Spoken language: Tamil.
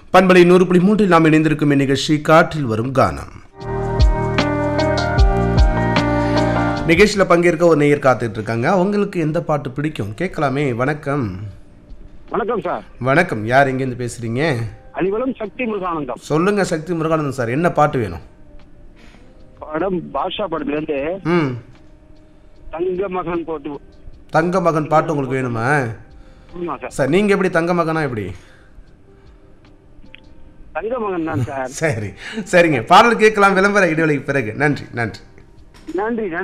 பண்பலை நூறு புள்ளி மூன்றில் நாம் இணைந்திருக்கும் இந்நிகழ்ச்சி காற்றில் வரும் கானம் நிகழ்ச்சியில் பங்கேற்க ஒரு நேயர் காத்துட்டு இருக்காங்க அவங்களுக்கு எந்த பாட்டு பிடிக்கும் கேட்கலாமே வணக்கம் வணக்கம் சார் வணக்கம் யார் எங்கேருந்து பேசுறீங்க அலிவலம் சக்தி முருகானந்தம் சொல்லுங்க சக்தி முருகானந்தன் சார் என்ன பாட்டு வேணும் படம் பாஷா படத்துல இருந்து ம் தங்க மகன் போட்டு தங்க மகன் பாட்டு உங்களுக்கு வேணுமா ஆமா சார் சார் நீங்கள் எப்படி தங்க மகனா எப்படி தங்க மகன் தான் சார் சரி சரிங்க பாடல் கேட்கலாம் விளம்பர இடைவெளிக்கு பிறகு நன்றி நன்றி நன்றி நன்றி